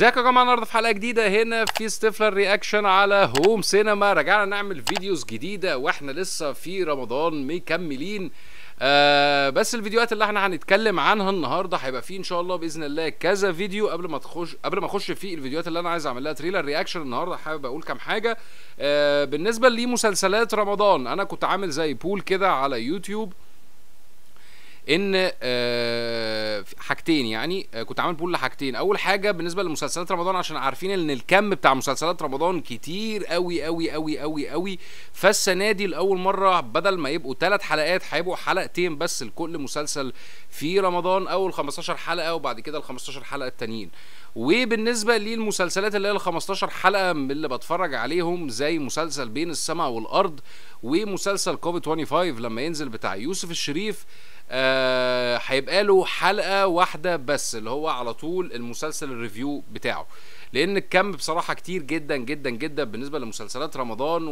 ازيكم يا جماعه النهارده في حلقه جديده هنا في ستيفلر رياكشن على هوم سينما رجعنا نعمل فيديوز جديده واحنا لسه في رمضان مكملين آه بس الفيديوهات اللي احنا هنتكلم عنها النهارده هيبقى فيه ان شاء الله باذن الله كذا فيديو قبل ما تخش قبل ما اخش في الفيديوهات اللي انا عايز اعمل لها تريلر رياكشن النهارده حابب اقول كام حاجه آه بالنسبه لمسلسلات رمضان انا كنت عامل زي بول كده على يوتيوب ان آه حاجتين يعني آه كنت عامل بول لحاجتين اول حاجه بالنسبه لمسلسلات رمضان عشان عارفين ان الكم بتاع مسلسلات رمضان كتير قوي قوي قوي قوي قوي فالسنه دي لاول مره بدل ما يبقوا ثلاث حلقات هيبقوا حلقتين بس لكل مسلسل في رمضان اول 15 حلقه وبعد كده ال 15 حلقه التانيين وبالنسبه للمسلسلات اللي هي ال 15 حلقه من اللي بتفرج عليهم زي مسلسل بين السماء والارض ومسلسل كوفيد 25 لما ينزل بتاع يوسف الشريف آه هيبقى له حلقه واحده بس اللي هو على طول المسلسل الريفيو بتاعه لان الكم بصراحه كتير جدا جدا جدا بالنسبه لمسلسلات رمضان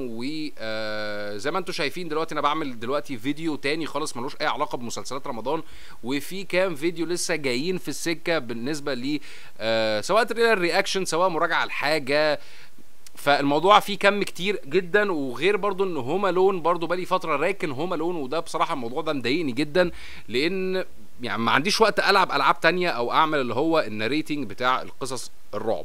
وزي ما انتم شايفين دلوقتي انا بعمل دلوقتي فيديو تاني خالص ملوش اي علاقه بمسلسلات رمضان وفي كام فيديو لسه جايين في السكه بالنسبه ل آه سواء تريلر رياكشن سواء مراجعه لحاجه فالموضوع فيه كم كتير جدا وغير برضو ان هوما لون برضو بقالي فتره راكن هوما لون وده بصراحه الموضوع ده مضايقني جدا لان يعني ما عنديش وقت العب العاب تانية او اعمل اللي هو الناريتنج بتاع القصص الرعب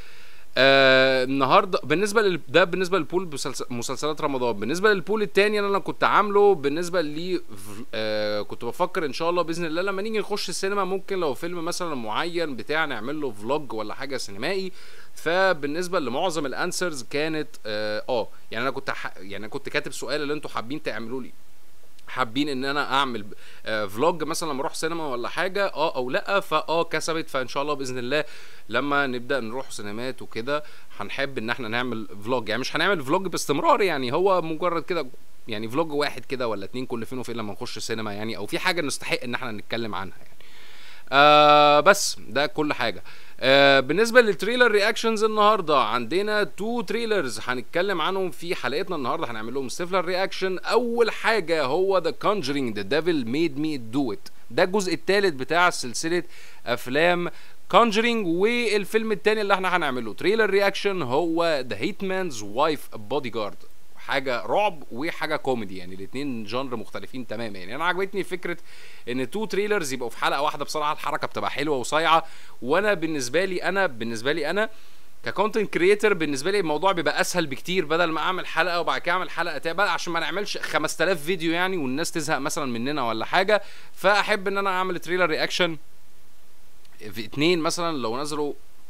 آه النهارده بالنسبه لل... ده بالنسبه للبول مسلسل... مسلسلات رمضان بالنسبه للبول التاني اللي انا كنت عامله بالنسبه لي آه كنت بفكر ان شاء الله باذن الله لما نيجي نخش السينما ممكن لو فيلم مثلا معين بتاع نعمل له فلوج ولا حاجه سينمائي فبالنسبه لمعظم الانسرز كانت اه, آه يعني انا كنت ح... يعني انا كنت كاتب سؤال اللي انتوا حابين تعملوا لي حابين ان انا اعمل آه فلوج مثلا لما اروح سينما ولا حاجه اه او لا فاه كسبت فان شاء الله باذن الله لما نبدا نروح سينمات وكده هنحب ان احنا نعمل فلوج يعني مش هنعمل فلوج باستمرار يعني هو مجرد كده يعني فلوج واحد كده ولا اتنين كل فين وفين لما نخش سينما يعني او في حاجه نستحق ان احنا نتكلم عنها يعني آه بس ده كل حاجه آه بالنسبه للتريلر رياكشنز النهارده عندنا تو تريلرز هنتكلم عنهم في حلقتنا النهارده هنعمل لهم ستيفلر رياكشن اول حاجه هو ذا كونجرينج ذا ديفل ميد مي دو ات ده الجزء الثالث بتاع سلسله افلام كونجرينج والفيلم الثاني اللي احنا هنعمله تريلر رياكشن هو ذا هيتمانز وايف بودي جارد حاجه رعب وحاجه كوميدي يعني الاثنين جانر مختلفين تماما يعني انا عجبتني فكره ان تو تريلرز يبقوا في حلقه واحده بصراحه الحركه بتبقى حلوه وصايعه وانا بالنسبه لي انا بالنسبه لي انا ككونتنت كريتور بالنسبه لي الموضوع بيبقى اسهل بكتير بدل ما اعمل حلقه وبعد كده اعمل حلقه تانية عشان ما نعملش 5000 فيديو يعني والناس تزهق مثلا مننا ولا حاجه فاحب ان انا اعمل تريلر رياكشن في اتنين مثلا لو نزلوا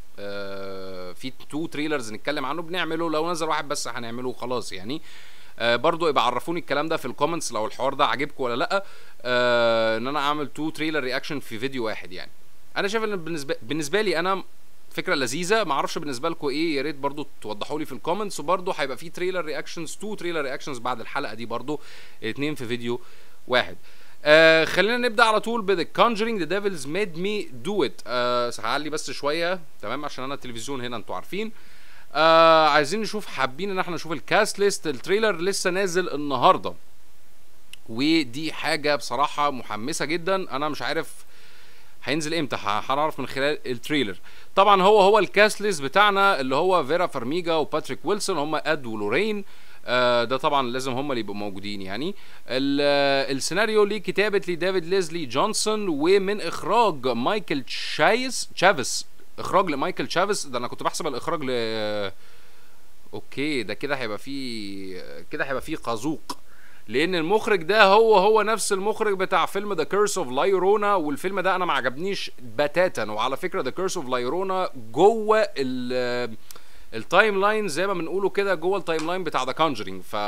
آه في تو تريلرز نتكلم عنه بنعمله لو نزل واحد بس هنعمله خلاص يعني آه برضو يبقى عرفوني الكلام ده في الكومنتس لو الحوار ده عاجبكم ولا لا آه ان انا اعمل تو تريلر رياكشن في فيديو واحد يعني انا شايف ان بالنسبه بالنسبه لي انا فكره لذيذه ما اعرفش بالنسبه لكم ايه يا ريت برضو توضحوا لي في الكومنتس وبرضو هيبقى في تريلر رياكشنز تو تريلر رياكشنز بعد الحلقه دي برضو الاثنين في فيديو واحد آه خلينا نبدا على طول ب The Conjuring The Devils Made Me Do It آه هعلي بس شويه تمام عشان انا التلفزيون هنا انتوا عارفين آه عايزين نشوف حابين ان احنا نشوف الكاست ليست التريلر لسه نازل النهارده ودي حاجه بصراحه محمسه جدا انا مش عارف هينزل امتى هنعرف من خلال التريلر طبعا هو هو الكاست ليست بتاعنا اللي هو فيرا فارميجا وباتريك ويلسون هم اد ولورين آه ده طبعا لازم هم اللي يبقوا موجودين يعني السيناريو ليه كتابه لديفيد ليزلي جونسون ومن اخراج مايكل تشايس تشافيس اخراج لمايكل تشافيس ده انا كنت بحسب الاخراج ل اوكي ده كده هيبقى فيه كده هيبقى فيه قازوق لان المخرج ده هو هو نفس المخرج بتاع فيلم ذا كيرس اوف لايرونا والفيلم ده انا ما عجبنيش بتاتا وعلى فكره ذا كيرس اوف لايرونا جوه ال التايم لاين زي ما بنقوله كده جوه التايم لاين بتاع ذا كونجرينج ف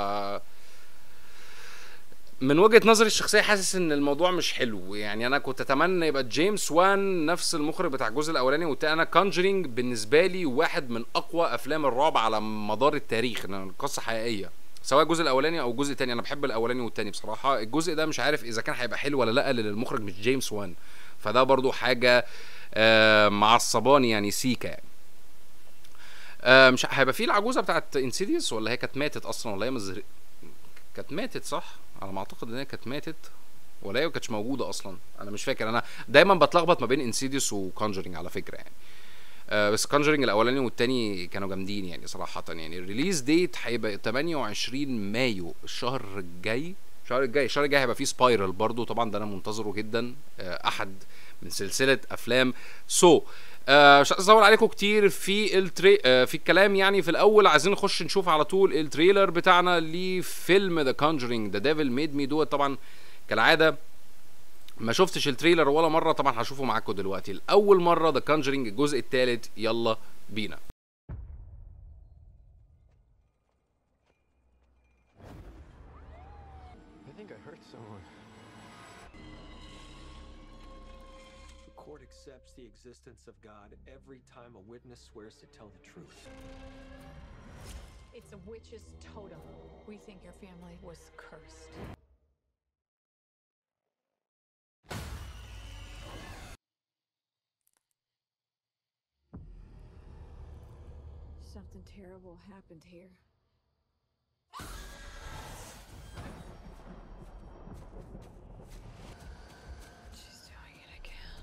من وجهه نظري الشخصيه حاسس ان الموضوع مش حلو يعني انا كنت اتمنى يبقى جيمس وان نفس المخرج بتاع الجزء الاولاني والتاني انا كونجرينج بالنسبه لي واحد من اقوى افلام الرعب على مدار التاريخ ان قصه حقيقيه سواء الجزء الاولاني او الجزء الثاني انا بحب الاولاني والثاني بصراحه الجزء ده مش عارف اذا كان هيبقى حلو ولا لا لان المخرج مش جيمس وان فده برضو حاجه آه معصباني يعني سيكا يعني آه مش هيبقى في العجوزه بتاعت انسيديوس ولا هي كانت ماتت اصلا ولا هي مزر... كانت ماتت صح على ما اعتقد ان هي كانت ماتت ولا هي ما كانتش موجوده اصلا انا مش فاكر انا دايما بتلخبط ما بين انسيديوس وكونجرينج على فكره يعني آه بس كونجرينج الاولاني والتاني كانوا جامدين يعني صراحه يعني الريليز ديت هيبقى 28 مايو الشهر الجاي الشهر الجاي الشهر الجاي هيبقى فيه سبايرال برضو طبعا ده انا منتظره جدا آه احد من سلسله افلام سو so, آه مش هطول عليكم كتير في التري آه في الكلام يعني في الاول عايزين نخش نشوف على طول التريلر بتاعنا لفيلم ذا كونجرينج ذا ديفل ميد مي دو طبعا كالعاده ما شفتش التريلر ولا مره طبعا هشوفه معاكم دلوقتي الاول مره ذا كونجرينج الجزء الثالث يلا بينا I think I hurt someone. The court accepts the existence of God every time a witness swears to tell the truth. It's a witch's totem. We think your family was cursed. Something terrible happened here. She's doing it again.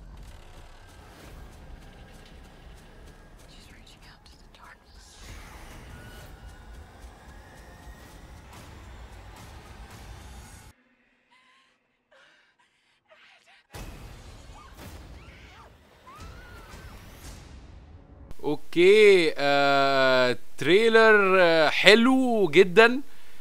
She's reaching out to the darkness. اوكي آه تريلر آه حلو جدا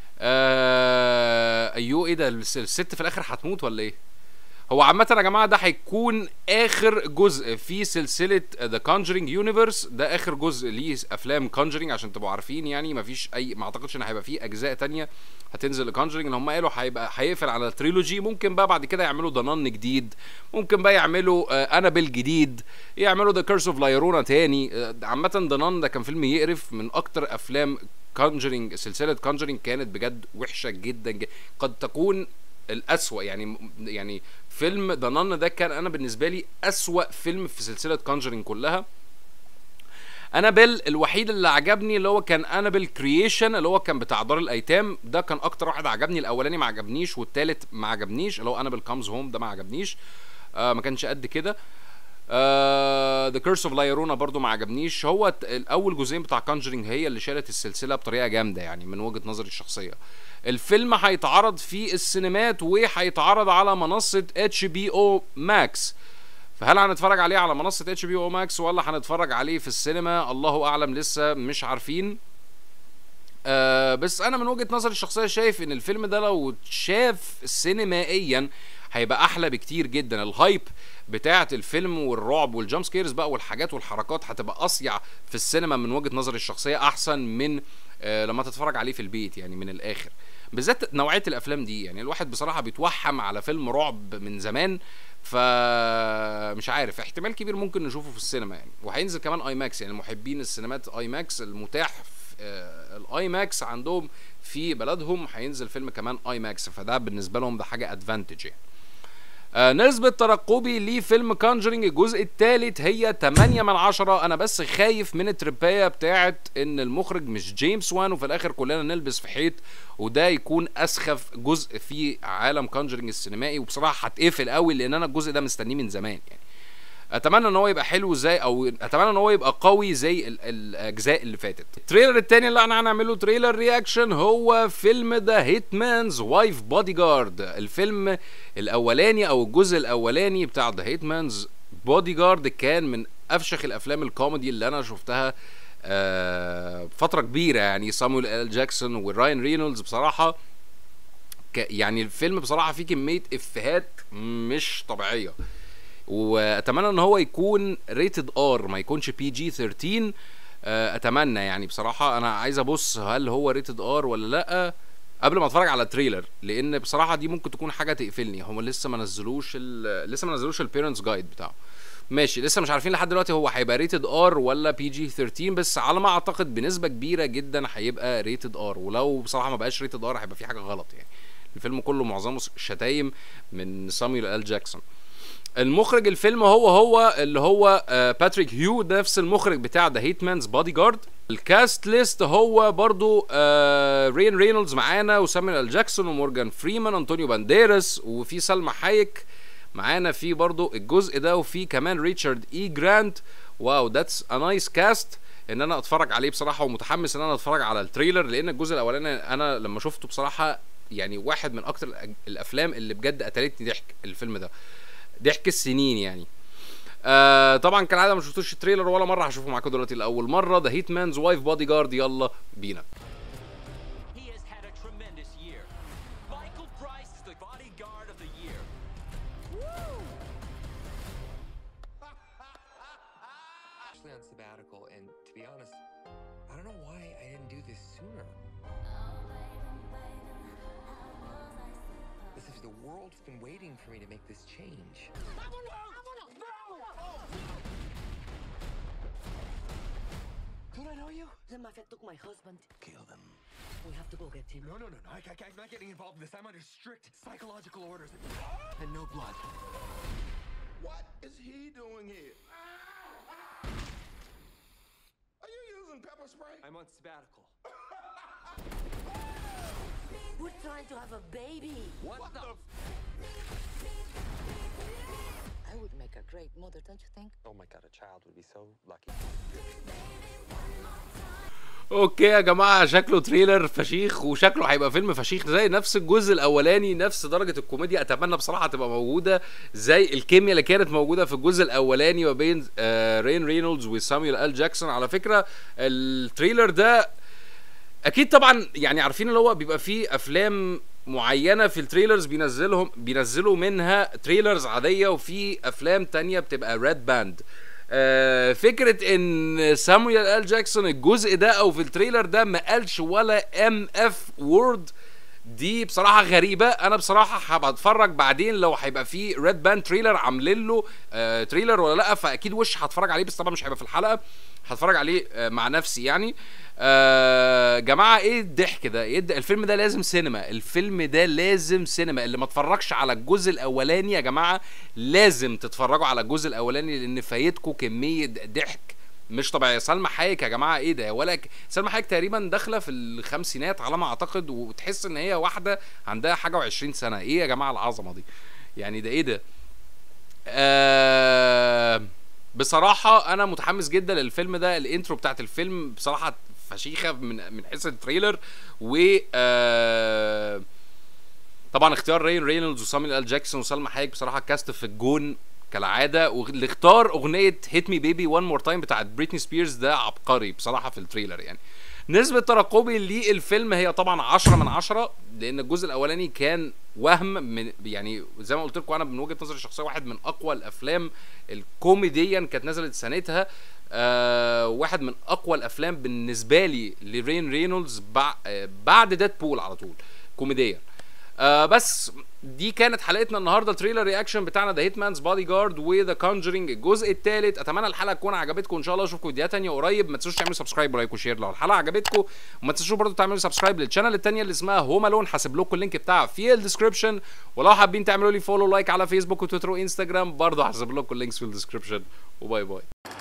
آه ايوه ايه ده الس- الست في الاخر هتموت ولا ايه هو عامة يا جماعة ده هيكون آخر جزء في سلسلة ذا كونجرينج يونيفرس ده آخر جزء ليه أفلام كونجرينج عشان تبقوا عارفين يعني مفيش أي ما أعتقدش إن هيبقى فيه أجزاء تانية هتنزل لكونجرينج إن هم قالوا هيبقى هيقفل على التريلوجي ممكن بقى بعد كده يعملوا ضنان جديد ممكن بقى يعملوا آه أنابيل جديد يعملوا ذا كيرس أوف لايرونا تاني آه، عامة ضنان ده كان فيلم يقرف من أكتر أفلام كونجرينج سلسلة كونجرينج كانت بجد وحشة جدا, جدا قد تكون الأسوأ يعني يعني فيلم ذا نان ده كان انا بالنسبه لي أسوأ فيلم في سلسله كونجرينج كلها انابيل الوحيد اللي عجبني اللي هو كان انابيل كرييشن اللي هو كان بتاع دار الايتام ده كان اكتر واحد عجبني الاولاني ما عجبنيش والتالت ما عجبنيش اللي هو انابيل كامز هوم ده ما عجبنيش آه ما كانش قد كده ذا كيرس اوف لايرونا برضو ما عجبنيش هو ت- الاول جزئين بتاع كونجرينج هي اللي شالت السلسله بطريقه جامده يعني من وجهه نظري الشخصيه الفيلم هيتعرض في السينمات وهيتعرض على منصه اتش بي او ماكس فهل هنتفرج عليه على منصه اتش بي او ماكس ولا هنتفرج عليه في السينما الله اعلم لسه مش عارفين آه بس انا من وجهه نظري الشخصيه شايف ان الفيلم ده لو اتشاف سينمائيا هيبقى احلى بكتير جدا الهايب بتاعه الفيلم والرعب والجامب سكيرز بقى والحاجات والحركات هتبقى اصيع في السينما من وجهه نظري الشخصيه احسن من آه لما تتفرج عليه في البيت يعني من الاخر بالذات نوعيه الافلام دي يعني الواحد بصراحه بيتوحم على فيلم رعب من زمان فمش عارف احتمال كبير ممكن نشوفه في السينما يعني وهينزل كمان اي ماكس يعني محبين السينمات اي ماكس المتاح في آه، الاي ماكس عندهم في بلدهم هينزل فيلم كمان اي ماكس فده بالنسبه لهم ده حاجه ادفانتج يعني آه نسبة ترقبي لفيلم كونجرينج الجزء الثالث هي 8 من عشرة انا بس خايف من الترباية بتاعت ان المخرج مش جيمس وان وفي الاخر كلنا نلبس في حيط وده يكون اسخف جزء في عالم كونجرينج السينمائي وبصراحة هتقفل قوي لان انا الجزء ده مستنيه من زمان يعني اتمنى ان هو يبقى حلو زي او اتمنى ان هو يبقى قوي زي ال- الاجزاء اللي فاتت التريلر التاني اللي احنا هنعمله تريلر رياكشن هو فيلم ذا هيتمانز وايف بودي جارد الفيلم الاولاني او الجزء الاولاني بتاع ذا هيتمانز بودي جارد كان من افشخ الافلام الكوميدي اللي انا شفتها آه فتره كبيره يعني سامويل ال جاكسون وراين رينولدز بصراحه ك- يعني الفيلم بصراحه فيه كميه افيهات مش طبيعيه واتمنى ان هو يكون ريتد ار ما يكونش بي جي 13 آه، اتمنى يعني بصراحه انا عايز ابص هل هو ريتد ار ولا لا قبل ما اتفرج على التريلر لان بصراحه دي ممكن تكون حاجه تقفلني هم لسه ما نزلوش ال- لسه ما نزلوش البيرنتس جايد بتاعه ماشي لسه مش عارفين لحد دلوقتي هو هيبقى ريتد ار ولا بي جي 13 بس على ما اعتقد بنسبه كبيره جدا هيبقى ريتد ار ولو بصراحه ما بقاش ريتد ار هيبقى في حاجه غلط يعني الفيلم كله معظمه شتايم من سامويل ال جاكسون المخرج الفيلم هو هو اللي هو آه، باتريك هيو ده نفس المخرج بتاع ذا هيتمانز بودي جارد الكاست ليست هو برضو آه رين رينولدز معانا وسامويل ال جاكسون ومورجان فريمان انطونيو بانديراس وفي سلمى حايك معانا في برضو الجزء ده وفي كمان ريتشارد اي جرانت واو ذاتس ا نايس كاست ان انا اتفرج عليه بصراحه ومتحمس ان انا اتفرج على التريلر لان الجزء الاولاني انا لما شفته بصراحه يعني واحد من اكتر الأج- الافلام اللي بجد قتلتني ضحك الفيلم ده ضحك السنين يعني آه طبعا كالعاده ما شفتوش التريلر ولا مره هشوفه معاكم دلوقتي لاول مره ذا هيت مانز وايف بودي جارد يلا بينا He has had a tremendous year. Michael Price is the bodyguard of the year. actually on sabbatical, and to be honest, I don't know why I didn't do this sooner. As if the world's been waiting for me to make this change. Don't I know you? The mafia took my husband. Kill them. We have to go get him. No, no, no, no. I, I, I'm not getting involved in this. I'm under strict psychological orders. And no blood. What is he doing here? Are you using pepper spray? I'm on sabbatical. We're trying to have a baby. What, the? I would make a great mother, don't you think? Oh my god, a child would be so lucky. اوكي يا جماعه شكله تريلر فشيخ وشكله هيبقى فيلم فشيخ زي نفس الجزء الاولاني نفس درجه الكوميديا اتمنى بصراحه تبقى موجوده زي الكيمياء اللي كانت موجوده في الجزء الاولاني ما بين آه رين رينولدز وسامويل ال جاكسون على فكره التريلر ده اكيد طبعا يعني عارفين اللي هو بيبقى فيه افلام معينه في التريلرز بينزلهم بينزلوا منها تريلرز عاديه وفي افلام تانية بتبقى ريد باند آه فكره ان سامويل ال جاكسون الجزء ده او في التريلر ده ما قالش ولا ام اف وورد دي بصراحه غريبه انا بصراحه هبقى اتفرج بعدين لو هيبقى في ريد باند تريلر عاملين له آه تريلر ولا لا فاكيد وش هتفرج عليه بس طبعا مش هيبقى في الحلقه هتفرج عليه آه مع نفسي يعني آه جماعه ايه الضحك ده ايه الد- الفيلم ده لازم سينما الفيلم ده لازم سينما اللي ما اتفرجش على الجزء الاولاني يا جماعه لازم تتفرجوا على الجزء الاولاني لان فايتكم كميه ضحك مش طبيعيه سلمى حايك يا جماعه ايه ده ولا ك... سلمى حايك تقريبا داخله في الخمسينات على ما اعتقد وتحس ان هي واحده عندها حاجه و20 سنه ايه يا جماعه العظمه دي يعني ده ايه ده آه بصراحه انا متحمس جدا للفيلم ده الانترو بتاعت الفيلم بصراحه فشيخه من من حيث التريلر و آه طبعا اختيار رين رينولدز وسامويل ال جاكسون وسلمى حايك بصراحه كاست في الجون كالعاده واللي اختار اغنيه هيت مي بيبي وان مور تايم بتاعت بريتني سبيرز ده عبقري بصراحه في التريلر يعني نسبة ترقبي للفيلم هي طبعا 10 من 10 لأن الجزء الأولاني كان وهم من يعني زي ما قلت لكم أنا من وجهة نظري الشخصية واحد من أقوى الأفلام الكوميديا كانت نزلت سنتها آه واحد من أقوى الأفلام بالنسبة لي لرين رينولدز بع- آه، بعد ديد بول على طول كوميديا آه بس دي كانت حلقتنا النهارده التريلر رياكشن بتاعنا ذا هيت مانز بادي جارد وذا كونجرينج الجزء الثالث اتمنى الحلقه تكون عجبتكم ان شاء الله اشوفكم فيديوهات تانية قريب ما تنسوش تعملوا سبسكرايب ولايك وشير لو الحلقه عجبتكم وما تنسوش برضو تعملوا سبسكرايب للشانل التانية اللي اسمها هوم الون هسيب لكم اللينك بتاعها في الديسكربشن ولو حابين تعملوا لي فولو لايك على فيسبوك وتويتر وانستجرام برضه هسيب لكم اللينكس في الديسكربشن وباي باي